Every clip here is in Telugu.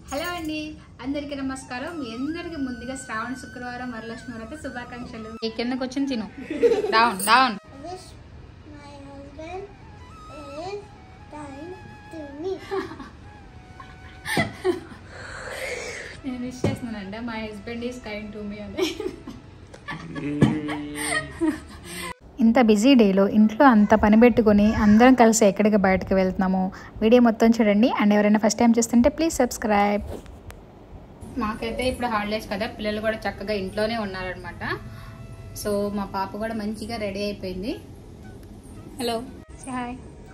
హలో అండి అందరికీ నమస్కారం మీ అందరికీ ముందుగా శ్రావణ శుక్రవారం వరలక్ష్మి వ్రత శుభాకాంక్షలు ఈ కిందకు వచ్చి తిను down down I wish my husband is kind to me. నేను విష్ చేస్తున్నానండి my husband is kind to me అని ఇంత బిజీ డేలో ఇంట్లో అంత పని పెట్టుకొని అందరం కలిసి ఎక్కడికి బయటకు వెళ్తున్నాము వీడియో మొత్తం చూడండి అండ్ ఎవరైనా ఫస్ట్ టైం చూస్తుంటే ప్లీజ్ సబ్స్క్రైబ్ మాకైతే ఇప్పుడు హాలిడేస్ కదా పిల్లలు కూడా చక్కగా ఇంట్లోనే ఉన్నారనమాట సో మా పాప కూడా మంచిగా రెడీ అయిపోయింది హలో హాయ్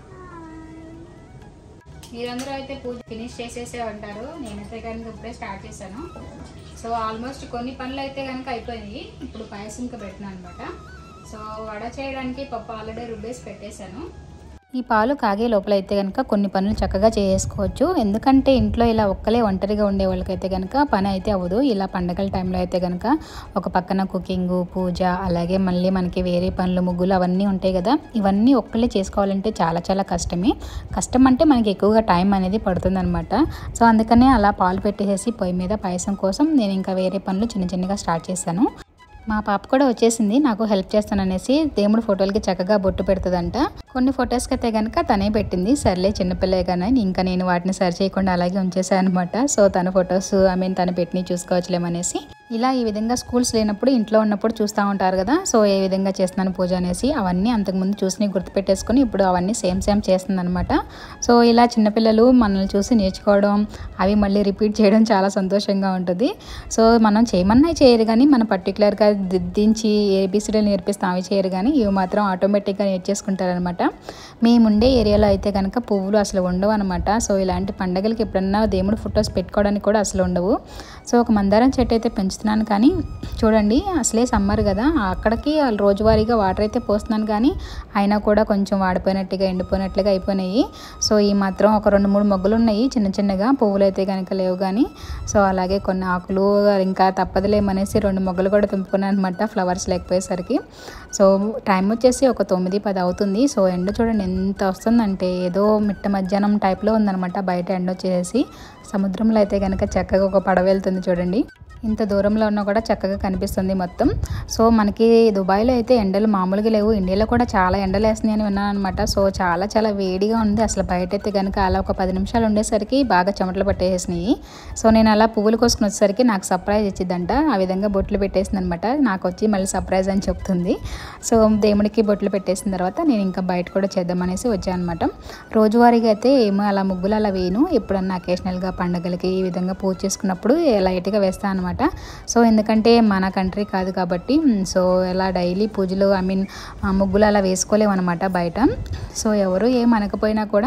మీరందరూ అయితే పూజ ఫినిష్ చేసేసే ఉంటారు నేనైతే కనుక ఇప్పుడే స్టార్ట్ చేశాను సో ఆల్మోస్ట్ కొన్ని పనులు అయితే కనుక అయిపోయినాయి ఇప్పుడు పాయసంకి పెట్టినాను అనమాట సో వడ చేయడానికి పప్పు ఆల్రెడీ రుబ్బేసి పెట్టేశాను ఈ పాలు కాగే లోపల అయితే కనుక కొన్ని పనులు చక్కగా చేసుకోవచ్చు ఎందుకంటే ఇంట్లో ఇలా ఒక్కలే ఒంటరిగా ఉండే వాళ్ళకైతే కనుక పని అయితే అవ్వదు ఇలా పండగల టైంలో అయితే కనుక ఒక పక్కన కుకింగ్ పూజ అలాగే మళ్ళీ మనకి వేరే పనులు ముగ్గులు అవన్నీ ఉంటాయి కదా ఇవన్నీ ఒక్కలే చేసుకోవాలంటే చాలా చాలా కష్టమే కష్టం అంటే మనకి ఎక్కువగా టైం అనేది పడుతుందన్నమాట సో అందుకనే అలా పాలు పెట్టేసేసి పొయ్యి మీద పాయసం కోసం నేను ఇంకా వేరే పనులు చిన్న చిన్నగా స్టార్ట్ చేశాను మా పాప కూడా వచ్చేసింది నాకు హెల్ప్ చేస్తాననేసి దేవుడి ఫోటోలకి చక్కగా బొట్టు పెడుతుందంట కొన్ని ఫొటోస్కి అయితే కనుక తనే పెట్టింది సర్లే చిన్నపిల్లే కానీ ఇంకా నేను వాటిని సరి చేయకుండా అలాగే ఉంచేసాను అనమాట సో తన ఫొటోస్ ఐ మీన్ తను పెట్టినవి చూసుకోవచ్చులేమనేసి ఇలా ఈ విధంగా స్కూల్స్ లేనప్పుడు ఇంట్లో ఉన్నప్పుడు చూస్తూ ఉంటారు కదా సో ఏ విధంగా చేస్తున్నాను పూజ అనేసి అవన్నీ అంతకుముందు చూసి గుర్తుపెట్టేసుకొని ఇప్పుడు అవన్నీ సేమ్ సేమ్ చేస్తుంది అనమాట సో ఇలా చిన్నపిల్లలు మనల్ని చూసి నేర్చుకోవడం అవి మళ్ళీ రిపీట్ చేయడం చాలా సంతోషంగా ఉంటుంది సో మనం చేయమన్నా చేయరు కానీ మన పర్టికులర్గా దిద్దించి ఏబిసిడీలు నేర్పిస్తాం అవి చేయరు కానీ ఇవి మాత్రం ఆటోమేటిక్గా నేర్చేసుకుంటారనమాట మేముండే ఏరియాలో అయితే కనుక పువ్వులు అసలు ఉండవు అనమాట సో ఇలాంటి పండగలకి ఎప్పుడన్నా దేవుడు ఫొటోస్ పెట్టుకోవడానికి కూడా అసలు ఉండవు సో ఒక మందారం చెట్టు అయితే పెంచుతున్నాను కానీ చూడండి అసలే సమ్మర్ కదా అక్కడికి రోజువారీగా వాటర్ అయితే పోస్తున్నాను కానీ అయినా కూడా కొంచెం వాడిపోయినట్టుగా ఎండిపోయినట్లుగా అయిపోయినాయి సో ఈ మాత్రం ఒక రెండు మూడు మొగ్గలు ఉన్నాయి చిన్న చిన్నగా పువ్వులు అయితే కనుక లేవు కానీ సో అలాగే కొన్ని ఆకులు ఇంకా తప్పదులేమనేసి రెండు మొగ్గలు కూడా తెంపుకున్నాను అనమాట ఫ్లవర్స్ లేకపోయేసరికి సో టైం వచ్చేసి ఒక తొమ్మిది పది అవుతుంది సో ఎండ చూడండి ఎంత వస్తుందంటే ఏదో మిట్ట మధ్యాహ్నం టైప్లో ఉందన్నమాట బయట ఎండ వచ్చేసి సముద్రంలో అయితే కనుక చక్కగా ఒక పడవ వెళ్తుంది చూడండి ఇంత దూరంలో ఉన్నా కూడా చక్కగా కనిపిస్తుంది మొత్తం సో మనకి దుబాయ్లో అయితే ఎండలు మామూలుగా లేవు ఇండియాలో కూడా చాలా ఎండలు వేస్తున్నాయి అని విన్నాను అనమాట సో చాలా చాలా వేడిగా ఉంది అసలు బయట అయితే కనుక అలా ఒక పది నిమిషాలు ఉండేసరికి బాగా చెమటలు పట్టేసినాయి సో నేను అలా పువ్వులు కోసుకుని వచ్చేసరికి నాకు సర్ప్రైజ్ ఇచ్చిందంట ఆ విధంగా బొట్లు పెట్టేసింది అనమాట నాకు వచ్చి మళ్ళీ సర్ప్రైజ్ అని చెప్తుంది సో దేవుడికి బొట్లు పెట్టేసిన తర్వాత నేను ఇంకా బయట కూడా చేద్దామనేసి వచ్చాను అనమాట రోజువారీగా అయితే ఏమో అలా ముగ్గులు అలా వేయను ఎప్పుడన్నా అకేషనల్గా పండగలకి ఈ విధంగా పూజ చేసుకున్నప్పుడు లైట్గా వేస్తాను అనమాట సో ఎందుకంటే మన కంట్రీ కాదు కాబట్టి సో ఇలా డైలీ పూజలు ఐ మీన్ ముగ్గులు అలా వేసుకోలేము అనమాట బయట సో ఎవరు ఏం అనకపోయినా కూడా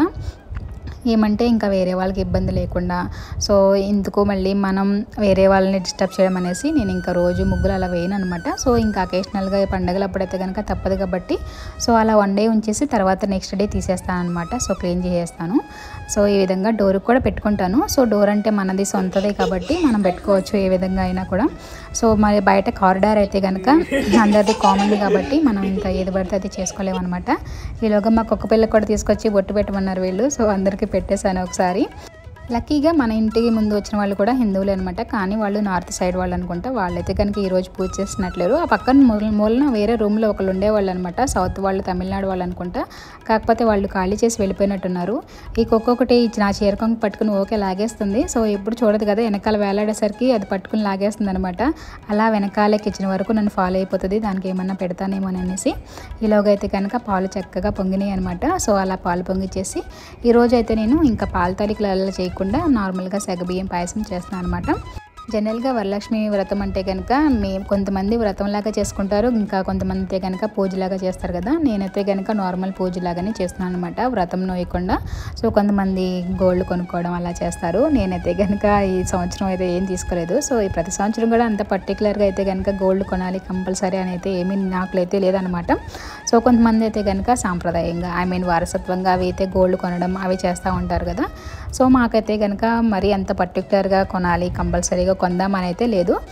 ఏమంటే ఇంకా వేరే వాళ్ళకి ఇబ్బంది లేకుండా సో ఇందుకు మళ్ళీ మనం వేరే వాళ్ళని డిస్టర్బ్ చేయడం అనేసి నేను ఇంకా రోజు ముగ్గులు అలా వేయను అనమాట సో ఇంకా అకేషనల్గా పండగలు అప్పుడైతే కనుక తప్పదు కాబట్టి సో అలా వన్ డే ఉంచేసి తర్వాత నెక్స్ట్ డే తీసేస్తాను అనమాట సో క్లీన్ చేసేస్తాను సో ఈ విధంగా డోర్కి కూడా పెట్టుకుంటాను సో డోర్ అంటే మనది సొంతదే కాబట్టి మనం పెట్టుకోవచ్చు ఏ విధంగా అయినా కూడా సో మరి బయట కారిడార్ అయితే కనుక అందరిది కామన్ కాబట్టి మనం ఇంకా ఏది పడితే అది చేసుకోలేము అనమాట ఈలోగా మా కుక్క పిల్ల కూడా తీసుకొచ్చి బొట్టు పెట్టమన్నారు వీళ్ళు సో అందరికీ పెట్టేశాను ఒకసారి లక్కీగా మన ఇంటికి ముందు వచ్చిన వాళ్ళు కూడా హిందువులే అనమాట కానీ వాళ్ళు నార్త్ సైడ్ వాళ్ళు అనుకుంటా వాళ్ళైతే కనుక ఈ రోజు పూజ చేసినట్లేరు ఆ పక్కన మూల మూలన వేరే రూమ్లో ఒకళ్ళు ఉండేవాళ్ళు అనమాట సౌత్ వాళ్ళు తమిళనాడు వాళ్ళు అనుకుంటా కాకపోతే వాళ్ళు ఖాళీ చేసి వెళ్ళిపోయినట్టున్నారు ఈ ఒక్కొక్కటి నా చీరకొంగ పట్టుకుని ఓకే లాగేస్తుంది సో ఎప్పుడు చూడదు కదా వెనకాల వేలాడేసరికి అది పట్టుకుని లాగేస్తుంది అనమాట అలా వెనకాలే కిచెన్ వరకు నన్ను ఫాలో అయిపోతుంది దానికి ఏమన్నా పెడతానేమో అనేసి ఈలోగా అయితే కనుక పాలు చక్కగా పొంగినాయి అనమాట సో అలా పాలు పొంగిచ్చేసి ఈరోజు అయితే నేను ఇంకా పాల తాలికలు అలా చేయకుండా నార్మల్గా సగబియ్యం పాయసం చేస్తున్నాను అనమాట జనరల్గా వరలక్ష్మి వ్రతం అంటే కనుక మేము కొంతమంది వ్రతంలాగా చేసుకుంటారు ఇంకా కొంతమంది అయితే కనుక పూజలాగా చేస్తారు కదా నేనైతే కనుక నార్మల్ పూజలాగానే చేస్తున్నాను అనమాట వ్రతం నోయకుండా సో కొంతమంది గోల్డ్ కొనుక్కోవడం అలా చేస్తారు నేనైతే కనుక ఈ సంవత్సరం అయితే ఏం తీసుకోలేదు సో ఈ ప్రతి సంవత్సరం కూడా అంత పర్టికులర్గా అయితే కనుక గోల్డ్ కొనాలి కంపల్సరీ అని అయితే ఏమీ నాకులైతే లేదనమాట సో కొంతమంది అయితే కనుక సాంప్రదాయంగా ఐ మీన్ వారసత్వంగా అవి అయితే గోల్డ్ కొనడం అవి చేస్తూ ఉంటారు కదా సో మాకైతే కనుక మరి అంత పర్టికులర్గా కొనాలి కంపల్సరీగా కొందామని అయితే లేదు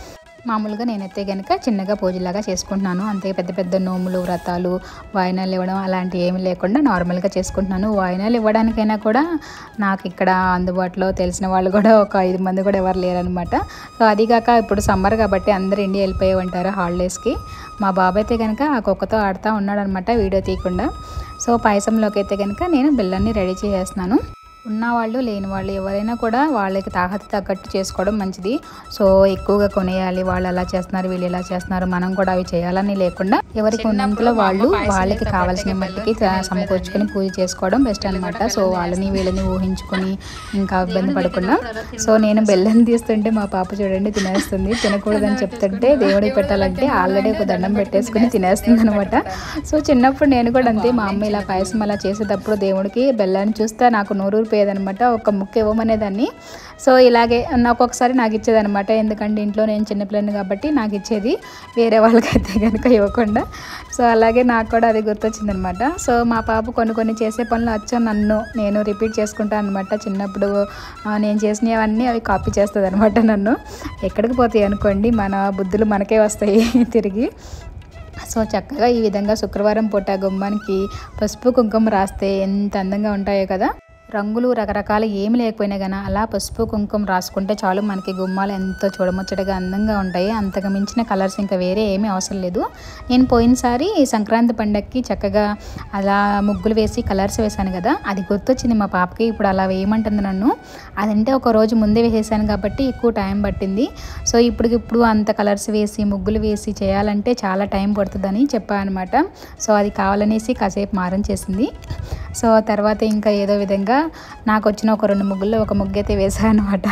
మామూలుగా నేనైతే కనుక చిన్నగా పూజలాగా చేసుకుంటున్నాను అంతే పెద్ద పెద్ద నోములు వ్రతాలు వాయినాలు ఇవ్వడం అలాంటివి ఏమీ లేకుండా నార్మల్గా చేసుకుంటున్నాను వాయినాలు ఇవ్వడానికైనా కూడా నాకు ఇక్కడ అందుబాటులో తెలిసిన వాళ్ళు కూడా ఒక ఐదు మంది కూడా ఎవరు లేరనమాట సో అది కాక ఇప్పుడు సమ్మర్ కాబట్టి అందరు ఇండియా వెళ్ళిపోయి ఉంటారు హాలిడేస్కి మా బాబాయ్ అయితే కనుక ఆ కుక్కతో ఆడుతూ ఉన్నాడనమాట వీడియో తీయకుండా సో పాయసంలోకి అయితే కనుక నేను బెల్లాన్ని రెడీ చేసేస్తున్నాను ఉన్నవాళ్ళు లేని వాళ్ళు ఎవరైనా కూడా వాళ్ళకి తాహత తగ్గట్టు చేసుకోవడం మంచిది సో ఎక్కువగా కొనేయాలి వాళ్ళు అలా చేస్తున్నారు వీళ్ళు ఇలా చేస్తున్నారు మనం కూడా అవి చేయాలని లేకుండా ఎవరికి ఉన్నంతలో వాళ్ళు వాళ్ళకి కావాల్సిన మట్టికి సమకూర్చుకొని పూజ చేసుకోవడం బెస్ట్ అనమాట సో వాళ్ళని వీళ్ళని ఊహించుకొని ఇంకా ఇబ్బంది పడకుండా సో నేను బెల్లం తీస్తుంటే మా పాప చూడండి తినేస్తుంది తినకూడదని చెప్తుంటే దేవుడికి పెట్టాలంటే ఆల్రెడీ ఒక దండం పెట్టేసుకుని తినేస్తుంది అనమాట సో చిన్నప్పుడు నేను కూడా అంతే మా అమ్మ ఇలా పాయసం అలా చేసేటప్పుడు దేవుడికి బెల్లాన్ని చూస్తే నాకు నోరూరిపోయేదనమాట ఒక ముక్క ఇవ్వమనేదాన్ని సో ఇలాగే నాకు ఒకసారి నాకు ఇచ్చేదనమాట ఎందుకంటే ఇంట్లో నేను చిన్నపిల్లని కాబట్టి నాకు ఇచ్చేది వేరే వాళ్ళకైతే కనుక ఇవ్వకుండా సో అలాగే నాకు కూడా అది గుర్తొచ్చిందనమాట సో మా పాప కొన్ని కొన్ని చేసే పనులు వచ్చా నన్ను నేను రిపీట్ చేసుకుంటాను అనమాట చిన్నప్పుడు ఆ, నేను చేసినవన్నీ అవి కాపీ చేస్తుంది అనమాట నన్ను ఎక్కడికి పోతాయి అనుకోండి మన బుద్ధులు మనకే వస్తాయి తిరిగి సో చక్కగా ఈ విధంగా శుక్రవారం పూట గుమ్మానికి పసుపు కుంకుమ రాస్తే ఎంత అందంగా ఉంటాయో కదా రంగులు రకరకాలు ఏమి లేకపోయినా కానీ అలా పసుపు కుంకుమ రాసుకుంటే చాలు మనకి గుమ్మాలు ఎంతో చూడముచ్చటగా అందంగా ఉంటాయి అంతకు మించిన కలర్స్ ఇంకా వేరే ఏమీ అవసరం లేదు నేను పోయినసారి సంక్రాంతి పండగకి చక్కగా అలా ముగ్గులు వేసి కలర్స్ వేశాను కదా అది గుర్తొచ్చింది మా పాపకి ఇప్పుడు అలా వేయమంటుంది నన్ను అదంటే ఒక రోజు ముందే వేసేసాను కాబట్టి ఎక్కువ టైం పట్టింది సో ఇప్పటికిప్పుడు అంత కలర్స్ వేసి ముగ్గులు వేసి చేయాలంటే చాలా టైం పడుతుందని చెప్పాను అనమాట సో అది కావాలనేసి కాసేపు మారం చేసింది సో తర్వాత ఇంకా ఏదో విధంగా నాకు వచ్చిన ఒక రెండు ముగ్గుల్లో ఒక ముగ్గు అయితే వేసాను అనమాట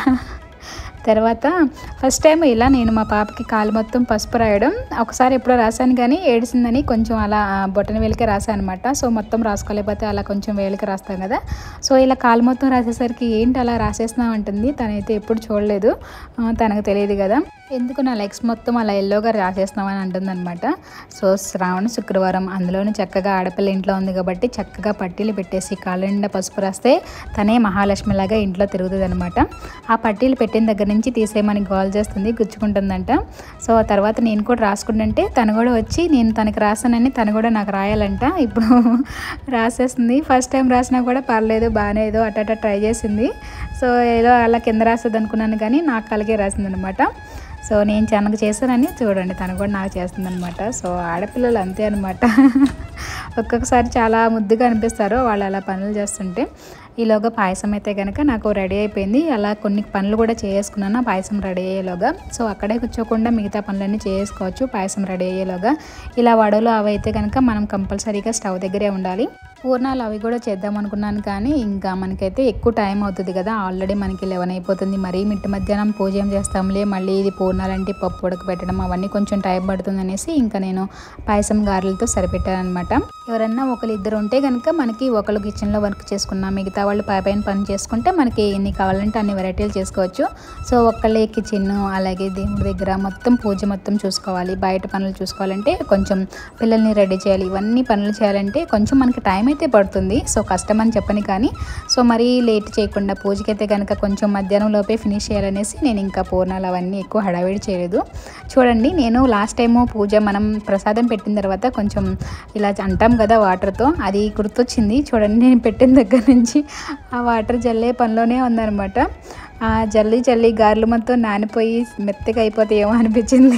తర్వాత ఫస్ట్ టైం ఇలా నేను మా పాపకి కాలు మొత్తం పసుపు రాయడం ఒకసారి ఎప్పుడో రాశాను కానీ ఏడిసిందని కొంచెం అలా ఆ, బొట్టన వేలికి రాశాను అనమాట సో మొత్తం రాసుకోలేకపోతే అలా కొంచెం వేలికి రాస్తాం కదా సో ఇలా కాలు మొత్తం రాసేసరికి ఏంటి అలా రాసేస్తున్నాం అంటుంది తనైతే ఎప్పుడు చూడలేదు ఆ, తనకు తెలియదు కదా ఎందుకు నా లెగ్స్ మొత్తం అలా ఎల్లోగా రాసేస్తున్నామని అంటుందన్నమాట సో శ్రావణ శుక్రవారం అందులోనూ చక్కగా ఆడపిల్ల ఇంట్లో ఉంది కాబట్టి చక్కగా పట్టీలు పెట్టేసి కాళ్ళ నిండా పసుపు రాస్తే తనే మహాలక్ష్మిలాగా ఇంట్లో తిరుగుతుంది అనమాట ఆ పట్టీలు పెట్టిన దగ్గర నుంచి తీసేయమని కాల్ చేస్తుంది గుచ్చుకుంటుందంట సో ఆ తర్వాత నేను కూడా రాసుకుంటుంటే తను కూడా వచ్చి నేను తనకి రాసానని తను కూడా నాకు రాయాలంట ఇప్పుడు రాసేస్తుంది ఫస్ట్ టైం రాసినా కూడా పర్లేదు బాగానే ఏదో అట్ట అట్ట ట్రై చేసింది సో ఏదో అలా కింద రాస్తుంది అనుకున్నాను కానీ నాకు కలిగే రాసింది అనమాట సో నేను తనకు చేశానని చూడండి తను కూడా నాకు చేస్తుంది అనమాట సో ఆడపిల్లలు అంతే అనమాట ఒక్కొక్కసారి చాలా ముద్దుగా అనిపిస్తారు వాళ్ళు అలా పనులు చేస్తుంటే ఈలోగా పాయసం అయితే కనుక నాకు రెడీ అయిపోయింది అలా కొన్ని పనులు కూడా చేసుకున్నాను ఆ పాయసం రెడీ అయ్యేలోగా సో అక్కడే కూర్చోకుండా మిగతా పనులన్నీ చేసుకోవచ్చు పాయసం రెడీ అయ్యేలోగా ఇలా వడలు అవి అయితే కనుక మనం కంపల్సరీగా స్టవ్ దగ్గరే ఉండాలి పూర్ణాలు అవి కూడా చేద్దాం అనుకున్నాను కానీ ఇంకా మనకైతే ఎక్కువ టైం అవుతుంది కదా ఆల్రెడీ మనకి లెవెన్ అయిపోతుంది మరీ మిట్ట మధ్యాహ్నం పూజ ఏం చేస్తాంలే మళ్ళీ ఇది పూర్ణాలంటే పప్పు ఉడకబెట్టడం అవన్నీ కొంచెం టైం పడుతుంది అనేసి ఇంకా నేను పాయసం గారెలతో సరిపెట్టాను అనమాట ఎవరన్నా ఒకరు ఇద్దరు ఉంటే కనుక మనకి ఒకళ్ళు కిచెన్లో వర్క్ చేసుకున్నా మిగతా వాళ్ళు పై పైన పని చేసుకుంటే మనకి ఎన్ని కావాలంటే అన్ని వెరైటీలు చేసుకోవచ్చు సో ఒక్కళ్ళే కిచెన్ అలాగే దేవుడి దగ్గర మొత్తం పూజ మొత్తం చూసుకోవాలి బయట పనులు చూసుకోవాలంటే కొంచెం పిల్లల్ని రెడీ చేయాలి ఇవన్నీ పనులు చేయాలంటే కొంచెం మనకి టైం అయితే పడుతుంది సో కష్టం అని చెప్పని కానీ సో మరీ లేట్ చేయకుండా పూజకైతే కనుక కొంచెం మధ్యాహ్నం లోపే ఫినిష్ చేయాలనేసి నేను ఇంకా పూర్ణాలు అవన్నీ ఎక్కువ హడావిడి చేయలేదు చూడండి నేను లాస్ట్ టైము పూజ మనం ప్రసాదం పెట్టిన తర్వాత కొంచెం ఇలా అంటాం కదా వాటర్తో అది గుర్తొచ్చింది చూడండి నేను పెట్టిన దగ్గర నుంచి ఆ వాటర్ జల్లే పనిలోనే ఉందన్నమాట ఆ జల్లి జల్లి గారెలు మొత్తం నానిపోయి మెత్తగా అయిపోతాయేమో అనిపించింది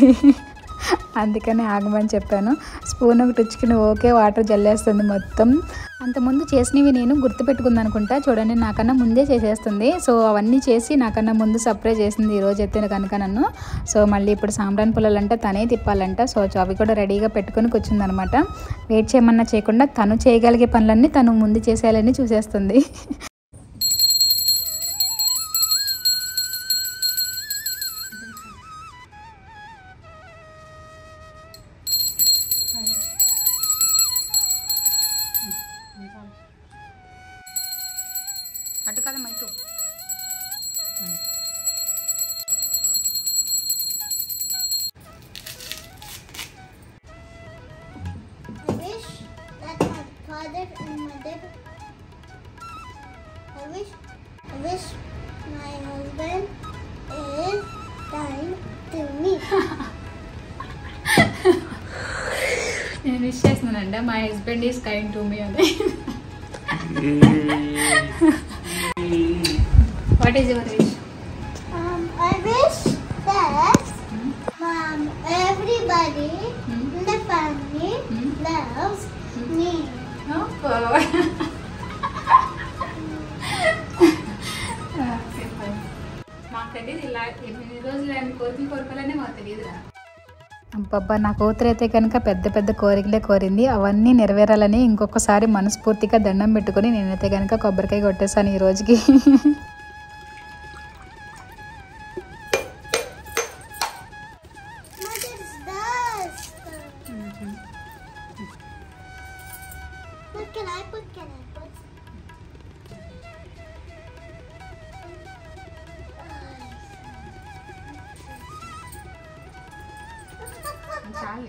అందుకని ఆగమని చెప్పాను స్పూన్ ఒకటి ఉచ్చుకుని ఓకే వాటర్ జల్లేస్తుంది మొత్తం అంతకుముందు చేసినవి నేను గుర్తుపెట్టుకుంది అనుకుంటా చూడండి నాకన్నా ముందే చేసేస్తుంది సో అవన్నీ చేసి నాకన్నా ముందు సర్ప్రైజ్ చేసింది ఈ రోజు అయితే కనుక నన్ను సో మళ్ళీ ఇప్పుడు సాంబ్రాన్ పుల్లలంటే తనే తిప్పాలంట సో అవి కూడా రెడీగా పెట్టుకొని కూర్చుందనమాట వెయిట్ చేయమన్నా చేయకుండా తను చేయగలిగే పనులన్నీ తను ముందు చేసేయాలని చూసేస్తుంది అటు కాదమ్మా ఇటు I wish that my father and mother miss చేస్తున్నానండి my husband is kind to me అని what is your wish Um, I wish that um, everybody Hmm. in the family Hmm. loves me. మాకు తెలియదు ఇలా ఎనిమిది రోజులు ఆయన కోరికలు కోరుకోవాలనే మాకు తెలియదురా అబ్బబ్బా నా కూతురు అయితే కనుక పెద్ద పెద్ద కోరికలే కోరింది అవన్నీ నెరవేరాలని ఇంకొకసారి మనస్ఫూర్తిగా దండం పెట్టుకొని నేనైతే కనుక కొబ్బరికాయ కొట్టేశాను ఈ రోజుకి Mother's dust. What can I put? Can I put? చాలు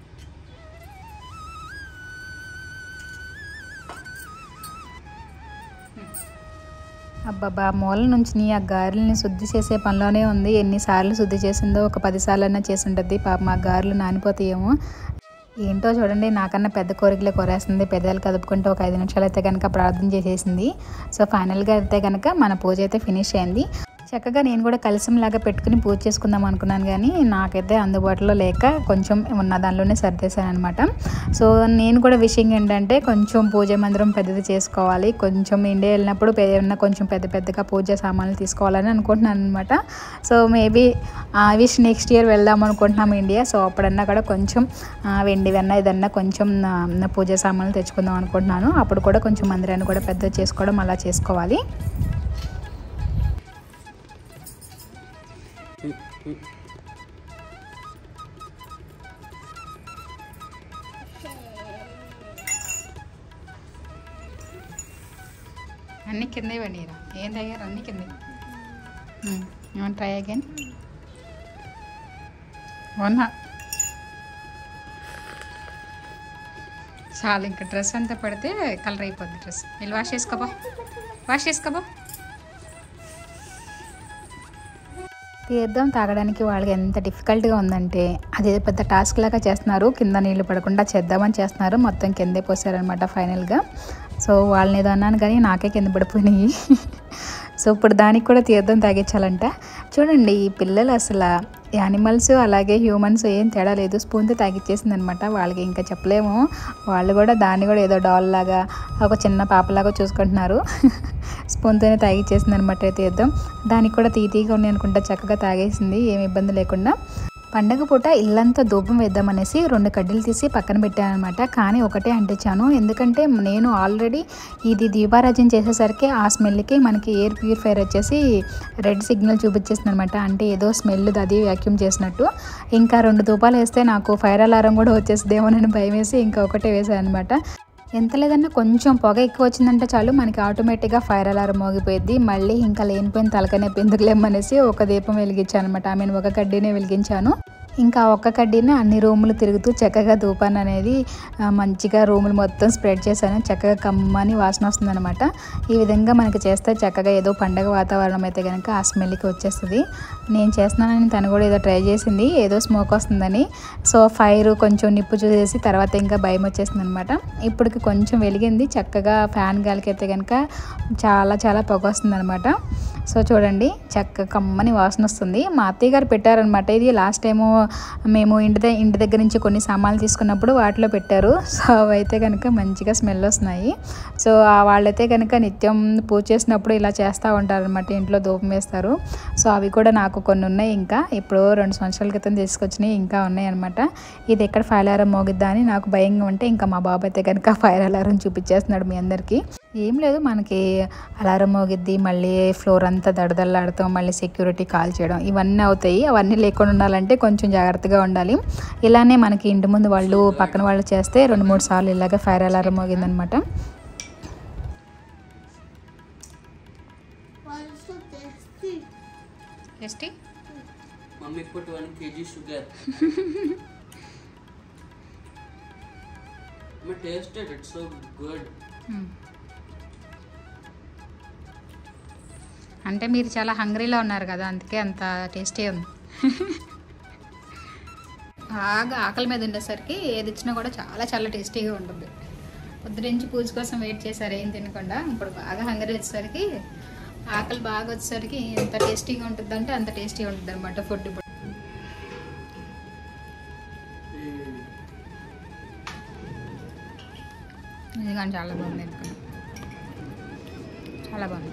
అబ్బబ్బా మూల నుంచి నీ ఆ గారెల్ని శుద్ధి చేసే పనిలోనే ఉంది ఎన్నిసార్లు శుద్ధి చేసిందో ఒక పది సార్లు అయినా చేసి ఉంటుంది పాప మా గారెలు నానిపోతాయేమో ఏంటో చూడండి నాకన్నా పెద్ద కోరికలే కోరేస్తుంది పెద్దలు కదుపుకుంటే ఒక ఐదు నిమిషాలు అయితే కనుక ప్రార్థన చేసేసింది సో ఫైనల్గా అయితే కనుక మన పూజ అయితే ఫినిష్ అయింది చక్కగా నేను కూడా కలసంలాగా పెట్టుకుని పూజ చేసుకుందాం అనుకున్నాను కానీ నాకైతే అందుబాటులో లేక కొంచెం ఉన్న దానిలోనే సర్దేశాను అనమాట సో నేను కూడా విషయం ఏంటంటే కొంచెం పూజ మందిరం పెద్దది చేసుకోవాలి కొంచెం ఇండియా వెళ్ళినప్పుడు పె- ఏమన్నా కొంచెం పెద్ద పెద్దగా పూజ సామాన్లు తీసుకోవాలని అనుకుంటున్నాను అనమాట so maybe wish next year వెళ్దాం అనుకుంటున్నాము ఇండియా సో అప్పుడన్నా కూడా కొంచెం ఆ, వెండివన్నా ఇదన్నా కొంచెం ఆ, పూజ సామాన్లు తెచ్చుకుందాం అనుకుంటున్నాను అప్పుడు కూడా కొంచెం మందిరాన్ని కూడా పెద్ద చేసుకోవడం అలా చేసుకోవాలి అన్ని కిందే పడిరా ఏం తగ్గారు అన్ని కిందే ట్రై అగైన్ వన్ చాలు ఇంకా డ్రెస్ అంతా పడితే కలర్ అయిపోద్ది డ్రెస్ వెళ్ళి వాష్ చేసుకోబా వాష్ చేసుకోబా తీర్థం తాగడానికి వాళ్ళకి ఎంత డిఫికల్ట్గా ఉందంటే అది పెద్ద టాస్క్ లాగా చేస్తున్నారు కింద నీళ్లు పడకుండా చేద్దామని చేస్తున్నారు మొత్తం కిందే పోసారనమాట ఫైనల్గా సో వాళ్ళని ఏదో అన్నాను కానీ నాకే కింద పడిపోయినాయి సో ఇప్పుడు దానికి కూడా తీర్థం తాగించాలంట చూడండి ఈ పిల్లలు అసలు యానిమల్స్ అలాగే హ్యూమన్స్ ఏం తేడా లేదు స్పూన్తో తాగిచ్చేసింది అనమాట వాళ్ళకి ఇంకా చెప్పలేము వాళ్ళు కూడా దాన్ని కూడా ఏదో డాల్ లాగా ఒక చిన్న పాపలాగా చూసుకుంటున్నారు స్పూన్తోనే తాగిచ్చేసింది అనమాట తీర్థం దానికి కూడా తీ తీగా ఉన్నాయి అనుకుంటా చక్కగా తాగేసింది ఏమి ఇబ్బంది లేకుండా పండగ పూట ఇల్లంతా ధూపం వేద్దామనేసి రెండు కడ్డీలు తీసి పక్కన పెట్టాను అనమాట కానీ ఒకటే అంటించాను ఎందుకంటే నేను ఆల్రెడీ ఇది దీపారాజన చేసేసరికి ఆ స్మెల్కి మనకి ఎయిర్ ప్యూరిఫైర్ వచ్చేసి రెడ్ సిగ్నల్ చూపించేసింది అనమాట అంటే ఏదో స్మెల్ అది వ్యాక్యూమ్ చేసినట్టు ఇంకా రెండు ధూపాలు వేస్తే నాకు ఫైర్ అలారం కూడా వచ్చేస్తుందేమోనని భయం వేసి ఇంకా ఒకటే వేసాను అనమాట ఎంత లేదన్నా కొంచెం పొగ ఎక్కువ వచ్చిందంటే చాలు మనకి ఆటోమేటిక్గా ఫైర్ అలారం మోగిపోయింది మళ్ళీ ఇంకా లేనిపోయిన తలకనే ఎందుకులేమనేసి ఒక దీపం వెలిగించాను అనమాట ఐ మీన్ ఒక కడ్డీనే వెలిగించాను ఇంకా ఆ ఒక్క కడ్డీని అన్ని రూములు తిరుగుతూ చక్కగా ధూపాన్ని అనేది ఆ, మంచిగా రూములు మొత్తం స్ప్రెడ్ చేశాను చక్కగా కమ్మని వాసన వస్తుందన్నమాట ఈ విధంగా మనకి చేస్తే చక్కగా ఏదో పండగ వాతావరణం అయితే కనుక ఆ స్మెల్కి వచ్చేస్తుంది నేను చేస్తున్నానని తను కూడా ఏదో ట్రై చేసింది ఏదో స్మోక్ వస్తుందని సో ఫైర్ కొంచెం నిప్పు చూసేసి తర్వాత ఇంకా భయం వచ్చేసింది అనమాట ఇప్పటికి కొంచెం వెలిగింది చక్కగా ఫ్యాన్ గాలికి అయితే కనుక చాలా చాలా పొగ వస్తుంది సో చూడండి చక్క కమ్మని వాసన వస్తుంది మా అత్తయ్య గారు పెట్టారనమాట ఇది లాస్ట్ టైము మేము ఇంటి ద- ఇంటి దగ్గర నుంచి కొన్ని సామాన్లు తీసుకున్నప్పుడు వాటిలో పెట్టారు సో అవైతే కనుక మంచిగా స్మెల్ వస్తున్నాయి సో ఆ వాళ్ళైతే కనుక నిత్యం పూజ చేసినప్పుడు ఇలా చేస్తూ ఉంటారనమాట ఇంట్లో ధూపం వేస్తారు సో అవి కూడా నాకు కొన్ని ఉన్నాయి ఇంకా ఇప్పుడు రెండు సంవత్సరాల క్రితం తీసుకొచ్చినాయి ఇంకా ఉన్నాయి అనమాట ఇది ఎక్కడ ఫైర్ అలారం మోగిద్దా అని నాకు భయంగా ఉంటే ఇంకా మా బాబు అయితే కనుక ఫైర్ అలారం చూపించేస్తున్నాడు మీ అందరికీ ఏం లేదు మనకి అలారం మోగిద్ది మళ్ళీ ఫ్లోర్ అంతా దడదల్లాడతాం మళ్ళీ సెక్యూరిటీ కాల్ చేయడం ఇవన్నీ అవుతాయి అవన్నీ లేకుండా ఉండాలంటే కొంచెం జాగ్రత్తగా ఉండాలి ఇలానే మనకి ఇంటి ముందు వాళ్ళు పక్కన వాళ్ళు చేస్తే రెండు మూడు సార్లు ఇలాగ ఫైర్ అలారం మోగిందనమాట Why so tasty? Tasty Mummy put one kg sugar. I tasted it so good. అంటే మీరు చాలా హంగ్రీలో ఉన్నారు కదా అందుకే అంత టేస్టీ ఉంది బాగా ఆకలి మీద ఉండేసరికి ఏది ఇచ్చినా కూడా చాలా చాలా టేస్టీగా ఉంటుంది పొద్దునుంచి పూజ కోసం వెయిట్ చేశారు ఏం తినకుండా ఇప్పుడు బాగా హంగర్ వచ్చేసరికి ఆకలి బాగా వచ్చేసరికి ఎంత టేస్టీగా ఉంటుంది అంటే అంత టేస్టీగా ఉంటుంది అనమాట ఫుడ్ ఇప్పుడు ఇది కానీ చాలా బాగుంది ఎందుకంటే చాలా బాగుంది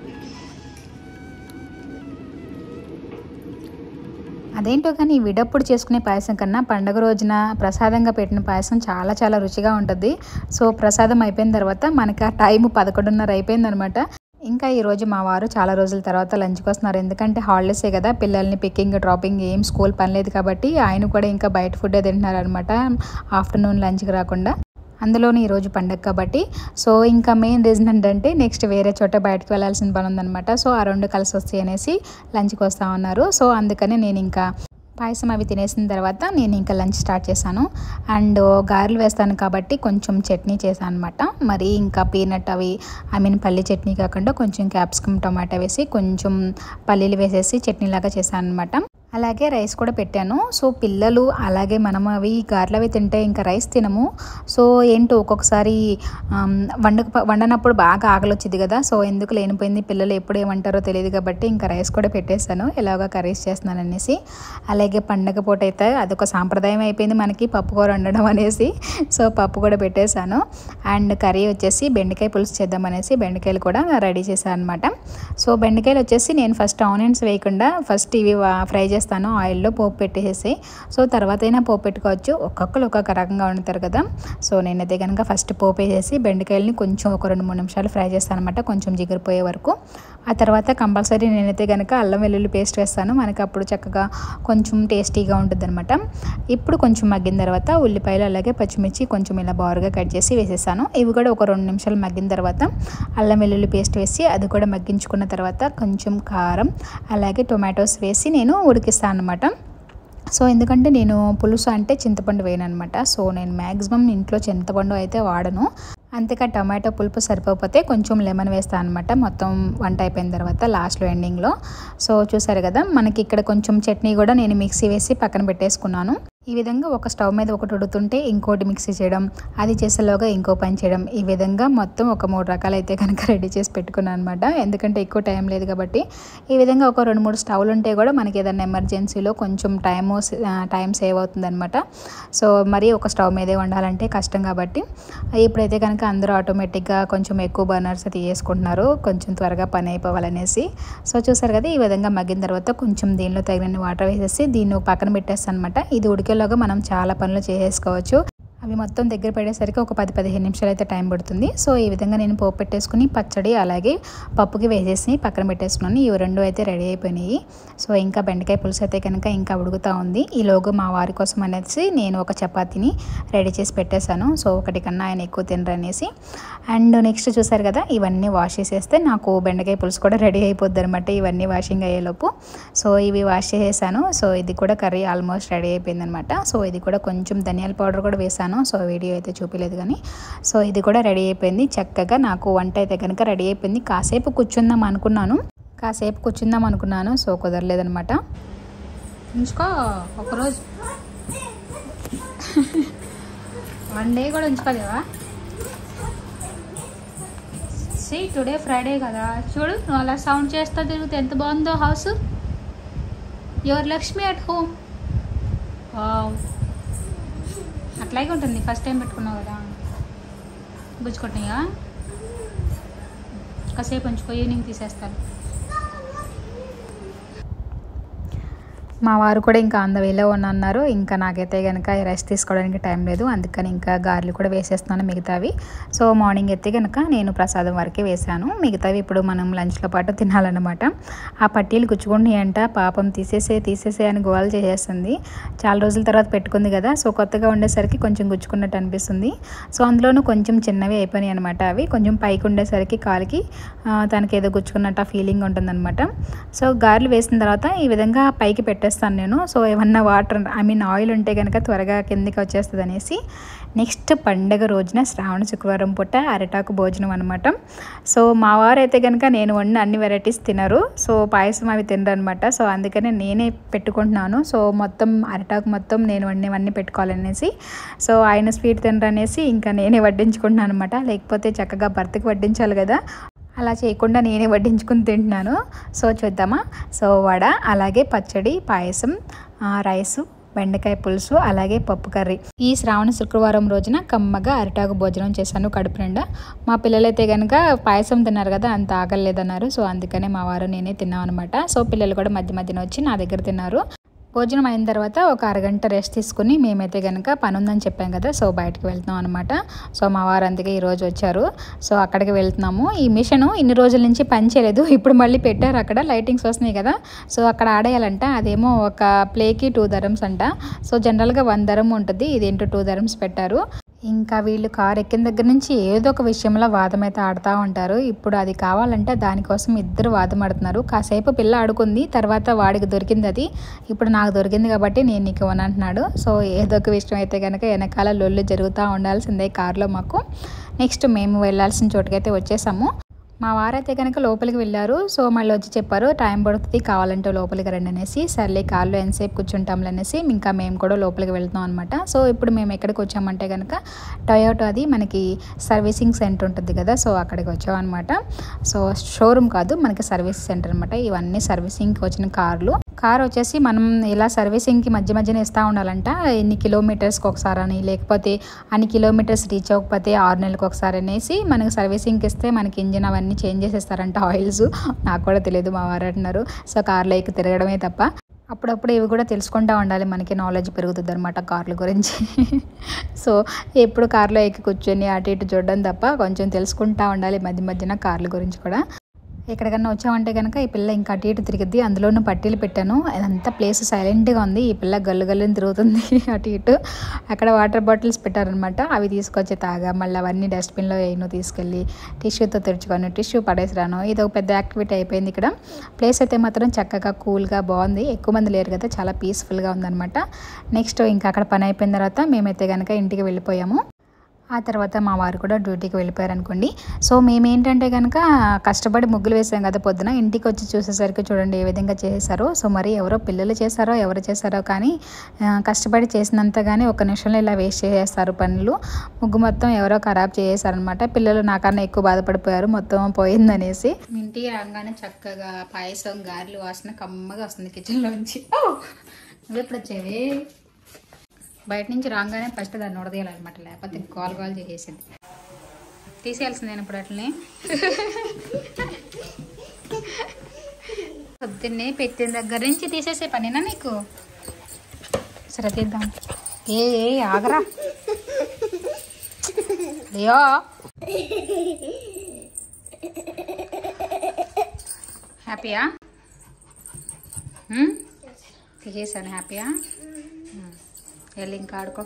అదేంటో కానీ ఈ విడప్పుడు చేసుకునే పాయసం కన్నా పండగ రోజున ప్రసాదంగా పెట్టిన పాయసం చాలా చాలా రుచిగా ఉంటుంది సో ప్రసాదం అయిపోయిన తర్వాత మనకి ఆ టైం పదకొండున్నర అయిపోయిందనమాట ఇంకా ఈ రోజు మా వారు చాలా రోజుల తర్వాత లంచ్కి వస్తున్నారు ఎందుకంటే హాలిడేసే కదా పిల్లల్ని పికింగ్ డ్రాపింగ్ ఏం స్కూల్ పని లేదు కాబట్టి ఆయన కూడా ఇంకా బయట ఫుడ్ తింటున్నారు అనమాట ఆఫ్టర్నూన్ లంచ్కి రాకుండా అందులోని ఈరోజు పండగ కాబట్టి సో ఇంకా మెయిన్ రీజన్ ఏంటంటే నెక్స్ట్ వేరే చోట బయటకు వెళ్ళాల్సిన పని ఉందన్నమాట సో ఆ రెండు కలిసి వస్తాయి అనేసి లంచ్కి వస్తా ఉన్నారు సో అందుకని నేను ఇంకా పాయసం అవి తినేసిన తర్వాత నేను ఇంకా లంచ్ స్టార్ట్ చేశాను అండ్ గారెలు వేస్తాను కాబట్టి కొంచెం చట్నీ చేశాను అనమాట మరి ఇంకా పీనట్ అవి ఐ మీన్ పల్లి చట్నీ కాకుండా కొంచెం క్యాప్సికమ్ టమాటా వేసి కొంచెం పల్లీలు వేసేసి చట్నీలాగా చేశాను అనమాట అలాగే రైస్ కూడా పెట్టాను సో పిల్లలు అలాగే మనం అవి గారెలు అవి తింటే ఇంకా రైస్ తినము సో ఏంటో ఒక్కొక్కసారి ఆమ్, వండక వండనప్పుడు బాగా ఆకలి వచ్చింది కదా సో ఎందుకు లేనిపోయింది పిల్లలు ఎప్పుడు ఏమంటారో తెలియదు కాబట్టి ఇంకా రైస్ కూడా పెట్టేశాను ఎలాగో కర్రీస్ చేస్తున్నాను అనేసి అలాగే పండగ పూట అయితే అదొక సాంప్రదాయం అయిపోయింది మనకి పప్పు కూర వండడం అనేసి సో పప్పు కూడా పెట్టేశాను అండ్ కర్రీ వచ్చేసి బెండకాయ పులుసు చేద్దాం అనేసి బెండకాయలు కూడా రెడీ చేశాను అనమాట సో బెండకాయలు వచ్చేసి నేను ఫస్ట్ ఆనియన్స్ వేయకుండా ఫస్ట్ ఇవి వా- ఫ్రై చేస్తాను ఆయిల్లో పోపు పెట్టేసి సో తర్వాత అయినా పోపు పెట్టుకోవచ్చు ఒక్కొక్కరు ఒక్కొక్క రకంగా వండుతారు కదా సో నేనైతే కనుక ఫస్ట్ పోపు వేసేసి బెండకాయలని కొంచెం ఒక రెండు మూడు నిమిషాలు ఫ్రై చేస్తాను అనమాట కొంచెం జిగిరిపోయే వరకు ఆ తర్వాత కంపల్సరీ నేనైతే కనుక అల్లం వెల్లుల్లి పేస్ట్ వేస్తాను మనకి అప్పుడు చక్కగా కొంచెం టేస్టీగా ఉంటుంది అనమాట ఇప్పుడు కొంచెం మగ్గిన తర్వాత ఉల్లిపాయలు అలాగే పచ్చిమిర్చి కొంచెం ఇలా బారుగా కట్ చేసి వేసేసాను ఇవి కూడా ఒక రెండు నిమిషాలు మగ్గిన తర్వాత అల్లం వెల్లుల్లి పేస్ట్ వేసి అది కూడా మగ్గించుకున్న తర్వాత కొంచెం కారం అలాగే టొమాటోస్ వేసి నేను ఉడికిస్తాను అనమాట సో ఎందుకంటే నేను పులుసు అంటే చింతపండు వేయను అనమాట సో నేను మ్యాక్సిమం ఇంట్లో చింతపండు అయితే వాడను అంతేకా టమాటో పులుపు సరిపోతే కొంచెం లెమన్ వేస్తాను అనమాట మొత్తం వంట అయిపోయిన తర్వాత లాస్ట్లో ఎండింగ్లో సో చూసారు కదా మనకి ఇక్కడ కొంచెం చట్నీ కూడా నేను మిక్సీ వేసి పక్కన పెట్టేసుకున్నాను ఈ విధంగా ఒక స్టవ్ మీద ఒకటి ఉడుతుంటే ఇంకోటి మిక్సీ చేయడం అది చేసేలోగా ఇంకో పని చేయడం ఈ విధంగా మొత్తం ఒక మూడు రకాలు అయితే కనుక రెడీ చేసి పెట్టుకున్నాను అనమాట ఎందుకంటే ఎక్కువ టైం లేదు కాబట్టి ఈ విధంగా ఒక రెండు మూడు స్టవ్లు ఉంటే కూడా మనకి ఏదైనా ఎమర్జెన్సీలో కొంచెం టైము టైం సేవ్ అవుతుంది అనమాట సో మరి ఒక స్టవ్ మీదే వండాలంటే కష్టం కాబట్టి ఇప్పుడైతే కనుక అందరూ ఆటోమేటిక్గా కొంచెం ఎక్కువ బర్నర్స్ తీసుకుంటున్నారు కొంచెం త్వరగా పని అయిపోవాలనేసి సో చూసారు కదా ఈ విధంగా మగ్గిన తర్వాత కొంచెం దీనిలో తగినన్ని వాటర్ వేసేసి దీన్ని ఒక పక్కన పెట్టేస్తాను అనమాట ఇది ఉడికేలోగా మనం చాలా పనులు చేసేసుకోవచ్చు అవి మొత్తం దగ్గర పడేసరికి ఒక పది పదిహేను నిమిషాలు అయితే టైం పడుతుంది సో ఈ విధంగా నేను పోపు పెట్టేసుకుని పచ్చడి అలాగే పప్పుకి వేసేసి పక్కన పెట్టేసుకున్నాను ఇవి రెండు అయితే రెడీ అయిపోయినాయి సో ఇంకా బెండకాయ పులుసు అయితే కనుక ఇంకా ఉడుకుతూ ఉంది ఈ లోగు మా వారి కోసం అనేసి నేను ఒక చపాతీని రెడీ చేసి పెట్టేశాను సో ఒకటి కన్నా ఆయన ఎక్కువ తినరు అనేసి అండ్ నెక్స్ట్ చూసారు కదా ఇవన్నీ వాష్ చేసేస్తే నాకు బెండకాయ పులుసు కూడా రెడీ అయిపోద్ది అనమాట ఇవన్నీ వాషింగ్ అయ్యేలోపు సో ఇవి వాష్ చేసేసాను సో ఇది కూడా కర్రీ ఆల్మోస్ట్ రెడీ అయిపోయింది అనమాట సో ఇది కూడా కొంచెం ధనియాల పౌడర్ కూడా వేసాను సో వీడియో అయితే చూపించలేదు కానీ సో ఇది కూడా రెడీ అయిపోయింది చక్కగా నాకు వంట అయితే కనుక రెడీ అయిపోయింది కాసేపు కూర్చుందాం అనుకున్నాను కాసేపు కూర్చుందాం అనుకున్నాను సో కుదరలేదనమాట ఉంచుకో ఒకరోజు వన్ డే కూడా ఉంచుకోలేవా సి టుడే ఫ్రైడే కదా చూడు నువ్వు అలా సౌండ్ చేస్తా తిరిగితే ఎంత బాగుందో house your Lakshmi at home అట్లాగే ఉంటుంది ఫస్ట్ టైం పెట్టుకున్నావు కదా గుచ్చుకుంటున్నాయా కాసేపు ఉంచుకో ఈవినింగ్ తీసేస్తాను మా వారు కూడా ఇంకా ఆన్ ద వేలో అన్నారు ఇంకా నాకైతే కనుక రెస్ట్ తీసుకోవడానికి టైం లేదు అందుకని ఇంకా గారెలు కూడా వేసేస్తున్నాను మిగతావి సో మార్నింగ్ అయితే కనుక నేను ప్రసాదం వరకే వేశాను మిగతావి ఇప్పుడు మనం లంచ్లో పాటు తినాలన్నమాట ఆ పట్టీలు గుచ్చుకుంటున్నాయి అంట పాపం తీసేసే తీసేసే అని గోవాలు చేసేస్తుంది చాలా రోజుల తర్వాత పెట్టుకుంది కదా సో కొత్తగా ఉండేసరికి కొంచెం గుచ్చుకున్నట్టు అనిపిస్తుంది సో అందులోనూ కొంచెం చిన్నవి అయిపోయినాయి అనమాట అవి కొంచెం పైకి ఉండేసరికి కాలికి ఆ, తనకి ఏదో గుచ్చుకున్నట్టు ఆ ఫీలింగ్ ఉంటుందన్నమాట సో గారెలు వేసిన తర్వాత ఈ విధంగా పైకి పెట్టేస్తాను పెట్టేస్తాను నేను సో ఏమన్నా వాటర్ ఐ మీన్ ఆయిల్ ఉంటే కనుక త్వరగా కిందకి వచ్చేస్తుంది అనేసి నెక్స్ట్ పండగ రోజున శ్రావణ శుక్రవారం పూట అరటాకు భోజనం అనమాట సో మా వారు అయితే కనుక నేను వండిన అన్ని వెరైటీస్ తినరు సో పాయసం అవి తినరు అనమాట సో అందుకనే నేనే పెట్టుకుంటున్నాను సో మొత్తం అరటాకు మొత్తం నేను వండినవన్నీ పెట్టుకోవాలనేసి సో ఆయన స్వీట్ తినరు అనేసి ఇంకా నేనే వడ్డించుకుంటున్నాను అనమాట లేకపోతే చక్కగా భర్తకి వడ్డించాలి కదా అలా చేయకుండా నేనే వడ్డించుకుని తింటున్నాను సో చూద్దామా సో వడ అలాగే పచ్చడి పాయసం ఆ, రైసు బెండకాయ పులుసు అలాగే పప్పు కర్రీ ఈ శ్రావణ శుక్రవారం రోజున కమ్మగా అరిటాకు భోజనం చేశాను కడుపు నిండా మా పిల్లలైతే కనుక పాయసం తిన్నారు కదా అంత ఆగలేదన్నారు సో అందుకనే మా వారు నేనే తిన్నాం అనమాట సో పిల్లలు కూడా మధ్య మధ్యన వచ్చి నా దగ్గర తిన్నారు భోజనం అయిన తర్వాత ఒక అరగంట రెస్ట్ తీసుకుని మేమైతే కనుక పని ఉందని చెప్పాం కదా సో బయటకు వెళ్తున్నాం అనమాట సో మా వారు అందుకే ఈరోజు వచ్చారు సో అక్కడికి వెళ్తున్నాము ఈ మిషన్ ఇన్ని రోజుల నుంచి పని చేయలేదు ఇప్పుడు మళ్ళీ పెట్టారు అక్కడ లైటింగ్స్ వస్తున్నాయి కదా సో అక్కడ ఆడేయాలంట అదేమో ఒక ప్లేకి టూ ధరమ్స్ అంట సో జనరల్గా వన్ ధరం ఉంటుంది ఇదేంటో టూ ధరమ్స్ పెట్టారు ఇంకా వీళ్ళు కారు ఎక్కిన దగ్గర నుంచి ఏదో ఒక విషయంలో వాదం అయితే ఆడుతూ ఉంటారు ఇప్పుడు అది కావాలంటే దానికోసం ఇద్దరు వాదం ఆడుతున్నారు కాసేపు పిల్ల ఆడుకుంది తర్వాత వాడికి దొరికింది అది ఇప్పుడు నాకు దొరికింది కాబట్టి నేను నీకు ఇవ్వను అంటున్నాడు సో ఏదో ఒక విషయం అయితే కనుక వెనకాల లొల్లు జరుగుతూ ఉండాల్సిందే కారులో మాకు నెక్స్ట్ మేము వెళ్ళాల్సిన చోటుకైతే వచ్చేసాము మా వారైతే కనుక లోపలికి వెళ్ళారు సో మళ్ళీ వచ్చి చెప్పారు టైం పడుతుంది కావాలంటే లోపలికి రండి అనేసి సర్లే కార్లో ఎంతసేపు కూర్చుంటాంలే అనేసి ఇంకా మేము కూడా లోపలికి వెళ్తాం అనమాట సో ఇప్పుడు మేము ఎక్కడికి వచ్చామంటే కనుక టొయోటో అది మనకి సర్వీసింగ్ సెంటర్ ఉంటుంది కదా సో అక్కడికి వచ్చామన్నమాట సో షోరూమ్ కాదు మనకి సర్వీస్ సెంటర్ అనమాట ఇవన్నీ సర్వీసింగ్కి వచ్చిన కార్లు కార్ వచ్చేసి మనం ఇలా సర్వీసింగ్కి మధ్య మధ్యన ఇస్తూ ఉండాలంట ఎన్ని కిలోమీటర్స్కి ఒకసారి అని లేకపోతే అన్ని కిలోమీటర్స్ రీచ్ అవ్వకపోతే ఆరు నెలలకు ఒకసారి అనేసి మనకి సర్వీసింగ్కి ఇస్తే మనకి ఇంజిన్ అవన్నీ చేంజ్ చేసేస్తారంట ఆయిల్స్ నాకు కూడా తెలియదు మా వారు అంటున్నారు సో కార్లో ఎక్కి తిరగడమే తప్ప అప్పుడప్పుడు ఇవి కూడా తెలుసుకుంటూ ఉండాలి మనకి నాలెడ్జ్ పెరుగుతుంది అనమాట కార్ల గురించి సో ఎప్పుడు కార్లో ఎక్కి కూర్చొని అటు ఇటు చూడడం తప్ప కొంచెం తెలుసుకుంటూ ఉండాలి మధ్య మధ్యన కార్ల గురించి కూడా ఎక్కడికన్నా వచ్చామంటే కనుక ఈ పిల్ల ఇంకా అటు ఇటు తిరిగిద్ది అందులోనూ పట్టీలు పెట్టాను అదంతా ప్లేస్ సైలెంట్గా ఉంది ఈ పిల్ల గల్లు గల్లుని తిరుగుతుంది అటు ఇటు అక్కడ వాటర్ బాటిల్స్ పెట్టారనమాట అవి తీసుకొచ్చి తాగా మళ్ళీ అవన్నీ డస్ట్బిన్లో వేయను తీసుకెళ్ళి టిష్యూతో తెరుచుకొని టిష్యూ పడేసిరాను ఇది ఒక పెద్ద యాక్టివిటీ అయిపోయింది ఇక్కడ ప్లేస్ అయితే మాత్రం చక్కగా కూల్గా బాగుంది ఎక్కువ మంది లేరు కదా చాలా పీస్ఫుల్గా ఉందన్నమాట నెక్స్ట్ ఇంకా అక్కడ పని అయిపోయిన తర్వాత మేమైతే కనుక ఇంటికి వెళ్ళిపోయాము ఆ తర్వాత మా వారు కూడా డ్యూటీకి వెళ్ళిపోయారు అనుకోండి సో మేమేంటంటే కనుక కష్టపడి ముగ్గులు వేసాం కదా పొద్దున ఇంటికి వచ్చి చూసేసరికి చూడండి ఏ విధంగా చేశారో సో మరి ఎవరో పిల్లలు చేశారో ఎవరు చేశారో కానీ ఆ, కష్టపడి చేసినంత కానీ ఒక నిమిషంలో ఇలా వేస్ట్ చేసేస్తారు పనులు ముగ్గు మొత్తం ఎవరో ఖరాబ్ చేసేసారనమాట పిల్లలు నాకన్నా ఎక్కువ బాధపడిపోయారు మొత్తం పోయిందనేసి ఇంటికి రాగానే చక్కగా పాయసం గారెలు వాసన కమ్మగా వస్తుంది కిచెన్లోంచి నువ్వు ఎప్పుడు వచ్చేవి బయట నుంచి రాగానే ఫస్ట్ దాన్ని ఉడదీయాలన్నమాట లేకపోతే కాల్ కాల్ చేసేసింది తీసేయాల్సింది నేను ఇప్పుడు అట్లనే పొద్దున్నే పెట్టిన దగ్గర నుంచి తీసేసే పనినా నీకు సరే తీద్దాం ఏ ఏ ఆగరా లేయో హ్యాపీయా ఉమ్? తీసేసాను హ్యాపీయా ఉమ్. వెళ్ళి ఇంకా ఆడుకో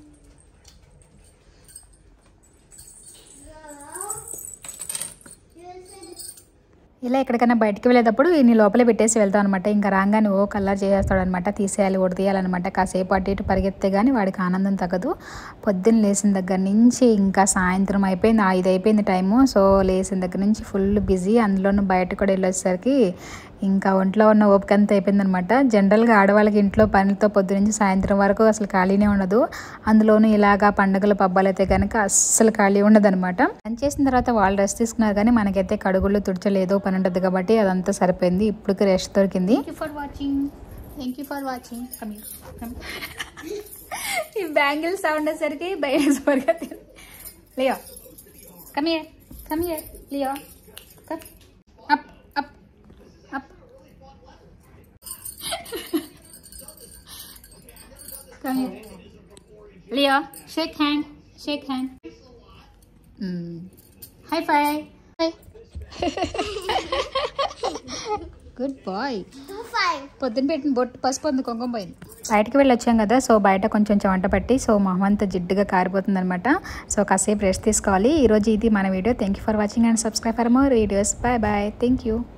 ఇలా ఎక్కడికైనా బయటికి వెళ్ళేటప్పుడు ఈయన లోపలే పెట్టేసి వెళ్తాం అనమాట ఇంకా రాగానే ఓ కలర్ చేసేస్తాడు అనమాట తీసేయాలి తీయాలన్నమాట కాసేపు అటు ఇటు పరిగెత్తే కానీ వాడికి ఆనందం తగ్గదు పొద్దున్న లేచిన దగ్గర నుంచి ఇంకా సాయంత్రం అయిపోయింది ఐదు అయిపోయింది టైము సో లేచిన దగ్గర నుంచి ఫుల్ బిజీ అందులోనూ బయట కూడా వెళ్ళేసరికి ఇంకా ఒంట్లో ఉన్న ఓపిక అంతా అయిపోయిందనమాట జనరల్గా ఆడవాళ్ళకి ఇంట్లో పనులతో పొద్దునుంచి సాయంత్రం వరకు అసలు ఖాళీనే ఉండదు అందులోనూ ఇలాగా పండుగల పబ్బాలు అయితే కనుక అస్సలు ఖాళీ ఉండదన్నమాట పని చేసిన తర్వాత వాళ్ళు రెస్ట్ తీసుకున్నారు కానీ మనకైతే కడుగులు తుడచలేదు పని ఉంటుంది కాబట్టి అదంతా సరిపోయింది ఇప్పటికి రెస్ట్ దొరికింది for watching thank you for watching ఈ బ్యాంగిల్ సౌండ్ వచ్చేసరికి భయం Leo come here come here Leo come up up up come here Leo shake hand shake hand high five good boy Two five. పొద్దున్న పెట్టిన బొట్టు పసుపు ఉంది కుంకుమ పోయింది బయటకు వెళ్ళి వచ్చాం కదా సో బయట కొంచెం చెమట పట్టి సో మొహం అంతా జిడ్డుగా కారిపోతుంది అనమాట సో కాసేపు రెస్ట్ తీసుకోవాలి ఈరోజు ఇది మన video thank you for watching and subscribe for more videos bye bye thank you